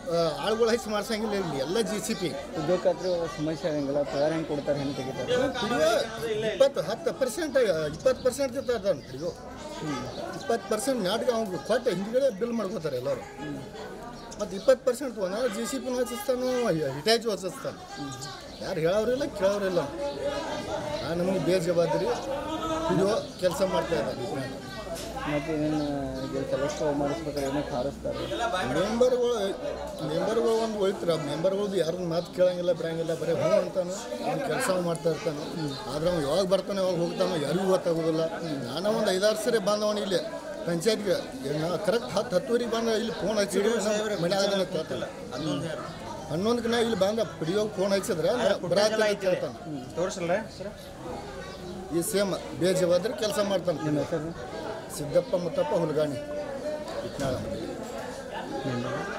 ಆಳುಗಳು ಹೆಚ್ಚು ಮಾಡ್ಸಂಗಿಲ್ಲ ಇಲ್ಲಿ ಎಲ್ಲ ಜಿ ಸಿ ಪಿ ಉದ್ಯೋಗಕ್ಕಾದ್ರೂ ಸಮಸ್ಯೆ ಆಗಂಗಿಲ್ಲ ಪಗಾರ ಹೆಂಗೆ ಕೊಡ್ತಾರೆ ಹೆಂಗೆ ತೆಗಿತಾರೆ ಕುಡಿಯೋ ಇಪ್ಪತ್ತು ಹತ್ತು ಪರ್ಸೆಂಟ್ ಇಪ್ಪತ್ತು ಪರ್ಸೆಂಟ್ ಇರ್ತದೆ ಅದನ್ನು ಕುಡಿಯೋ ಇಪ್ಪತ್ತು ಪರ್ಸೆಂಟ್ ನಾಟಕ ಅವ್ನು ಕೊಟ್ಟು ಹಿಂದ್ಗಡೆ ಬಿಲ್ ಮಾಡ್ಕೋತಾರೆ ಎಲ್ಲರೂ ಮತ್ತು ಇಪ್ಪತ್ತು ಪರ್ಸೆಂಟ್ ತೊಗೊಂಡ ಜಿ ಸಿ ಪಿನೂ ಹಚ್ಚಿಸ್ತಾನು ಹಿಟಾಚು ಹಚ್ಚಿಸ್ತಾನೆ ಯಾರು ಹೇಳೋರಿಲ್ಲ ಕೇಳೋರಿಲ್ಲ ಆ ನಮಗೆ ಬೇಜವಾಬ್ದಾರಿ ಕುಡಿಯೋ ಕೆಲಸ ಮಾಡ್ತಾ ಇದ್ದಾರೆ ಮತ್ತು ಏನು ಈಗ ಕೆಲಸ ಮಾಡಿಸ್ಬೇಕಾದ್ರೆ ಏನೋ ಹಾರಿಸ್ತಾರೆ ಮೆಂಬರ್ಗಳು ಮೆಂಬರ್ಗಳು ಒಂದು ಒಯ್ತಾರೆ ಮೆಂಬರ್ಗಳದ್ದು ಯಾರನ್ನ ಮಾತು ಕೇಳಂಗಿಲ್ಲ ಬರಂಗಿಲ್ಲ ಬರೀ ಹ್ಞೂ ಅಂತಾನೆ ಅವ್ನು ಕೆಲಸ ಮಾಡ್ತಾ ಇರ್ತಾನೆ ಆದ್ರೆ ಅವ್ನು ಯಾವಾಗ ಬರ್ತಾನೆ ಯಾವಾಗ ಹೋಗ್ತಾನೆ ಯಾರಿಗೂ ಗೊತ್ತಾಗೋದಿಲ್ಲ ನಾನು ಒಂದು ಐದಾರು ಸರಿ ಬಂದವನು ಇಲ್ಲಿ ಪಂಚಾಯತ್ಗೆ ನಾ ಕರೆಕ್ಟ್ ಹತ್ತು ಹತ್ತುವರೆಗೆ ಬಂದ ಇಲ್ಲಿ ಫೋನ್ ಹಚ್ಚಿದ್ರು ಮನ್ಯಾಗ ಕೇಳ್ತಾನೆ ಹನ್ನೊಂದಕ್ಕೆ ನಾ ಇಲ್ಲಿ ಬಂದ ಪಿಡಿಯೋಗಿ ಫೋನ್ ಹಚ್ಚಿದ್ರೆ ಬರಾತ ಕೇಳ್ತಾನೆ ತೋರಿಸಲ್ಲ ಸರ್ ಈ ಸೇಮ್ ಬೇಜವಾದ್ರೆ ಕೆಲಸ ಮಾಡ್ತಾನೆ ನಿಮ್ಮ ಹೆಸರು ಸಿದ್ದಪ್ಪ ಮುತ್ತಪ್ಪ ಹುಲ್ಗಾಣಿ ಇಟ್ನಾಳ ನಿಮ್ಮ